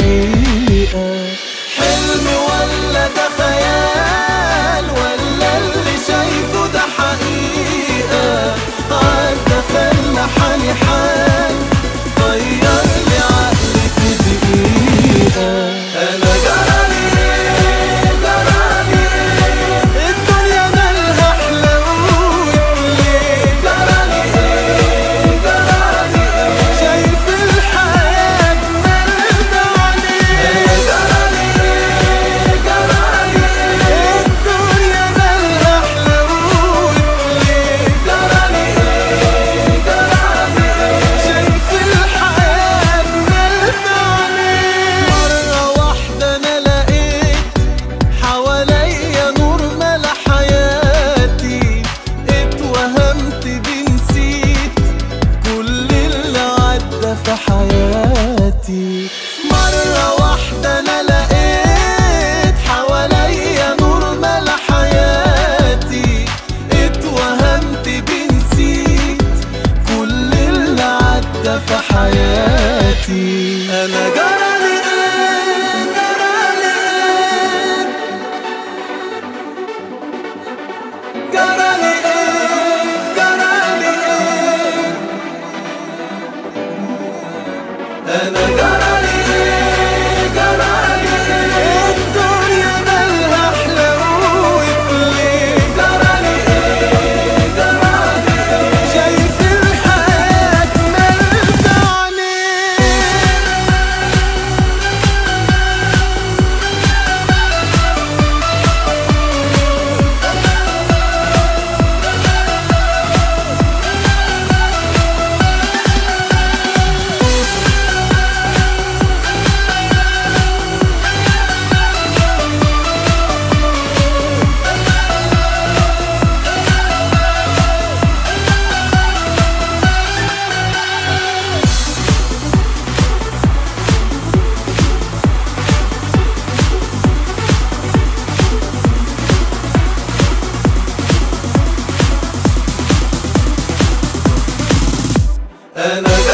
حقيقة حلم ولا ده خيال ولا اللي شايفه ده حقيقة عدى خلى حالي حال غير لي عقلي في دقيقة أنا جرالي إيه جرالي إيه الدنيا مالها حلوت ليه جرالي إيه جرالي إيه شايف الحياة أجمل عليه جرالي إيه جرالي إيه الدنيا مالها حلوت ليه جرالي إيه جرالي إيه شايف الحياة أجمل عليه مرة واحدة أنا لقيت حواليا نور ملا حياتي اتوهمت بنسيت كل اللي عدى في حياتي مرة واحدة أنا لقيت حواليا نور ملا حياتي اتوهمت بنسيت كل اللي عدى في حياتي أنا جرالي إيه جرالي إيه جرالي إيه جرالي إيه أنا جرالي إيه جرالي إيه الدنيا مالها حلوت ليه جرالي إيه جرالي إيه شايف الحياة أجمل عليه أنا